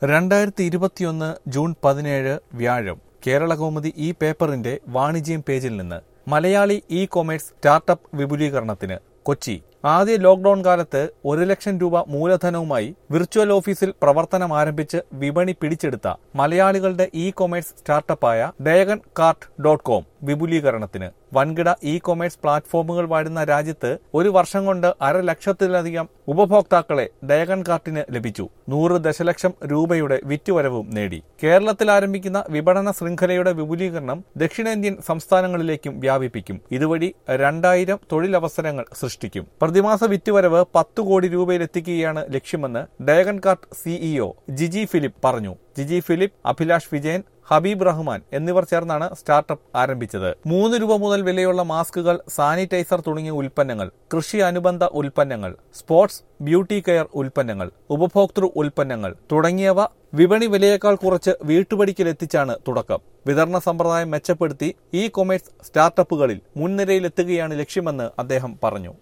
രണ്ടായിരത്തി ഇരുപത്തിയൊന്ന് ജൂൺ പതിനേഴ് വ്യാഴം കേരളകൗമുദി ഈ പേപ്പറിന്റെ വാണിജ്യം പേജിൽ നിന്ന് മലയാളി ഇ കൊമേഴ്സ് സ്റ്റാർട്ടപ്പ് വിപുലീകരണത്തിന് കൊച്ചി ആദ്യ ലോക്ഡൌൺ കാലത്ത് ഒരു ലക്ഷം രൂപ മൂലധനവുമായി വിർച്വൽ ഓഫീസിൽ പ്രവർത്തനം ആരംഭിച്ച് വിപണി പിടിച്ചെടുത്ത മലയാളികളുടെ ഇ കൊമേഴ്സ് സ്റ്റാർട്ടപ്പായ ഡയഗൺ കാർട്ട് ഡോട്ട് കോം വിപുലീകരണത്തിന് വൻകിട ഇ കൊമേഴ്സ് പ്ലാറ്റ്ഫോമുകൾ വാഴുന്ന രാജ്യത്ത് ഒരു വർഷം കൊണ്ട് അര ലക്ഷത്തിലധികം ഉപഭോക്താക്കളെ ഡയഗൺ കാർട്ടിന് ലഭിച്ചു നൂറ് ദശലക്ഷം രൂപയുടെ വിറ്റുവരവും നേടി കേരളത്തിൽ ആരംഭിക്കുന്ന വിപണന ശൃംഖലയുടെ വിപുലീകരണം ദക്ഷിണേന്ത്യൻ സംസ്ഥാനങ്ങളിലേക്കും വ്യാപിപ്പിക്കും ഇതുവഴി രണ്ടായിരം തൊഴിലവസരങ്ങൾ സൃഷ്ടിക്കും പ്രതിമാസ വിറ്റുവരവ് പത്ത് കോടി രൂപയിലെത്തിക്കുകയാണ് ലക്ഷ്യമെന്ന് Diagon cart CEO Jiji Philip പറഞ്ഞു ജിജി ഫിലിപ്പ് അഭിലാഷ് വിജയൻ ഹബീബ് റഹ്മാൻ എന്നിവർ ചേർന്നാണ് സ്റ്റാർട്ടപ്പ് ആരംഭിച്ചത് മൂന്ന് രൂപ മുതൽ വിലയുള്ള മാസ്കുകൾ സാനിറ്റൈസർ തുടങ്ങിയ ഉൽപ്പന്നങ്ങൾ കൃഷി അനുബന്ധ ഉൽപ്പന്നങ്ങൾ സ്പോർട്സ് ബ്യൂട്ടി കെയർ ഉൽപ്പന്നങ്ങൾ ഉപഭോക്തൃ ഉൽപ്പന്നങ്ങൾ തുടങ്ങിയവ വിപണി വിലയേക്കാൾ കുറച്ച് വീട്ടുപടിക്കലെത്തിച്ചാണ് തുടക്കം വിതരണ സമ്പ്രദായം മെച്ചപ്പെടുത്തി ഇ കൊമേഴ്സ് സ്റ്റാർട്ടപ്പുകളിൽ മുൻനിരയിലെത്തുകയാണ് ലക്ഷ്യമെന്ന് അദ്ദേഹം പറഞ്ഞു